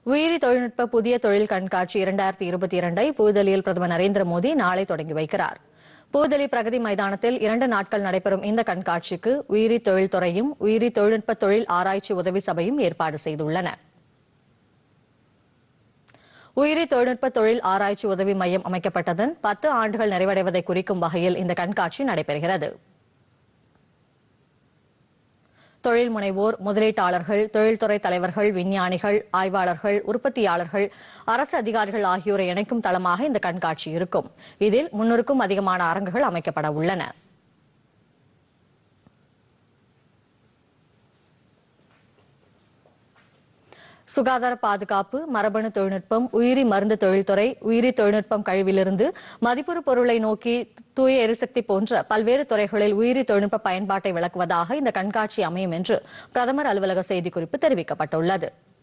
உயிரி தொழில்நுட்ப புதிய தொழில் கண்காட்சி இரண்டாயிரத்தி இருபத்தி இரண்டை புதுதில்லியில் பிரதமர் நரேந்திர மோடி நாளை தொடங்கி வைக்கிறார் புதுதில்லி பிரகதி மைதானத்தில் இரண்டு நாட்கள் நடைபெறும் இந்த கண்காட்சிக்கு உயிரி தொழில்துறையும் உயிரி தொழில்நுட்ப தொழில் ஆராய்ச்சி உதவி சபையும் ஏற்பாடு செய்துள்ளன உயிரி தொழில்நுட்ப தொழில் ஆராய்ச்சி உதவி மையம் அமைக்கப்பட்டதன் பத்து ஆண்டுகள் நிறைவடைவதை குறிக்கும் வகையில் இந்த கண்காட்சி நடைபெறுகிறது தொழில் முனைவோர் முதலீட்டாளர்கள் தொழில்துறை தலைவர்கள் விஞ்ஞானிகள் ஆய்வாளர்கள் உற்பத்தியாளர்கள் அரசு அதிகாரிகள் ஆகியோரை இணைக்கும் தளமாக இந்த கண்காட்சி இருக்கும் இதில் முன்னூறுக்கும் அதிகமான அரங்குகள் அமைக்கப்பட உள்ளன சுகாதார பாதுகாப்பு மரபணு தொழில்நுட்பம் உயிரி மருந்து தொழில்துறை உயிரி தொழில்நுட்பம் கழிவிலிருந்து மதிப்புறு பொருளை நோக்கி தூய எரிசக்தி போன்ற பல்வேறு துறைகளில் உயிரி தொழில்நுட்ப பயன்பாட்டை விளக்குவதாக இந்த கண்காட்சி அமையும் என்று பிரதமர் அலுவலக செய்திக்குறிப்பு தெரிவிக்கப்பட்டுள்ளது